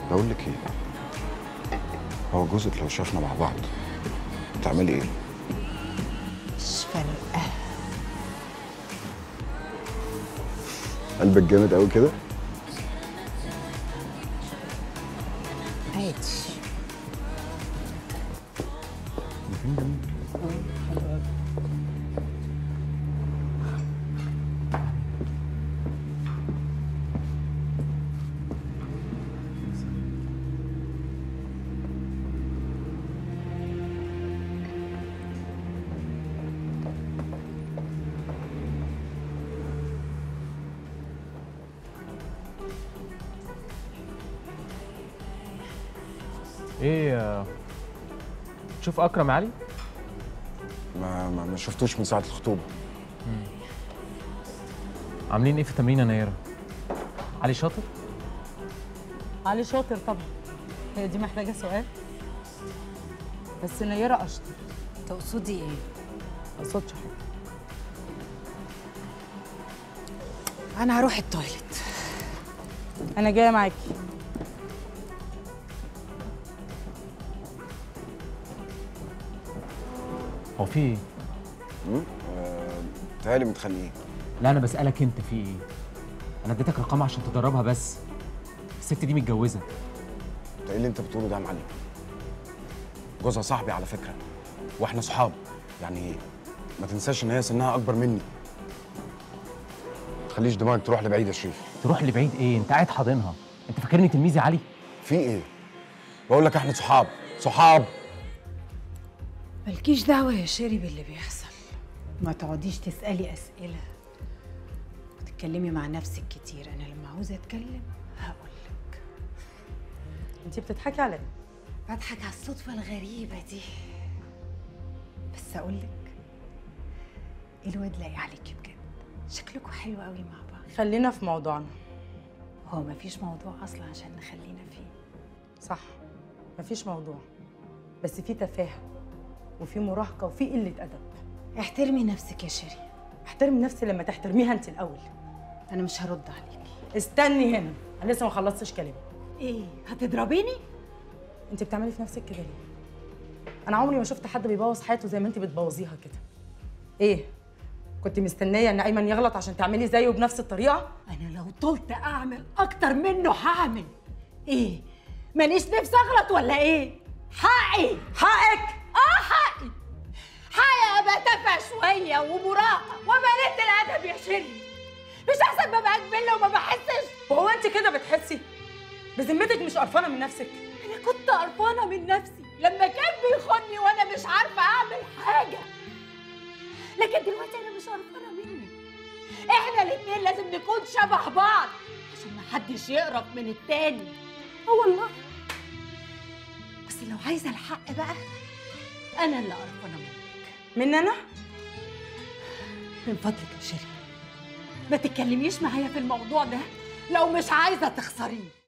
بقول لك ايه هو جوزك لو شافنا مع بعض تعملي ايه مش فارقه قلبك جامد قوي كده عادي ايه آه، تشوف اكرم علي ما ما, ما شفتوش من ساعه الخطوبه عاملين ايه في تمرين يا نيره علي شاطر علي شاطر طبعا هي دي محتاجه سؤال بس نيره اشطر تقصدي ايه ما اقصدش حاجه انا هروح التويليت انا جايه معاكي هو في ايه تهيألي متخانقين لا انا بسالك انت في ايه انا اديتك رقم عشان تدربها بس الست دي متجوزه انت ايه اللي انت بتقوله ده يا معلم جوزها صاحبي على فكره واحنا صحاب يعني ما تنساش ان هي سنها اكبر مني ما تخليش دماغك تروح لبعيد يا شريف تروح لبعيد ايه انت قاعد حاضنها انت فاكرني تلميذي علي في ايه بقول لك احنا صحاب صحاب مالكيش دعوه يا شيري باللي بيحصل ما تقعديش تسالي اسئله وتتكلمي مع نفسك كتير انا لما عاوزه اتكلم هقول لك انت بتضحكي عليا بضحك على الصدفه الغريبه دي بس اقول لك الواد لاقي عليكي بجد شكلكوا حلو قوي مع بعض خلينا في موضوعنا هو مفيش موضوع اصلا عشان نخلينا فيه صح مفيش موضوع بس في تفاهه وفي مراهقه وفي قله ادب احترمي نفسك يا شيري احترمي نفسي لما تحترميها انت الاول انا مش هرد عليكي استني هنا انا لسه ما خلصتش كلامي ايه هتضربيني انت بتعملي في نفسك كده ليه انا عمري ما شفت حد بيبوظ حياته زي ما انت بتبوظيها كده ايه كنت مستنيه ان ايمن يغلط عشان تعملي زيه بنفس الطريقه انا لو طلت اعمل اكتر منه هعمل ايه مانيش نفسي اغلط ولا ايه حقي حقك اه حقي حقي ابقى تافهه شويه ومراهقه ومليت الادب يا شيري مش احسن ببقى كبله وما بحسش وهو انت كده بتحسي بذمتك مش قرفانه من نفسك انا كنت قرفانه من نفسي لما كان بيخوني وانا مش عارفه اعمل حاجه لكن دلوقتي انا مش قرفانه منه احنا الاتنين لازم نكون شبه بعض عشان محدش يقرف من التاني اه والله بس لو عايزه الحق بقى انا اللي قرفانه منك من انا من فضلك يا شيرين ما تتكلميش معايا في الموضوع ده لو مش عايزه تخسريه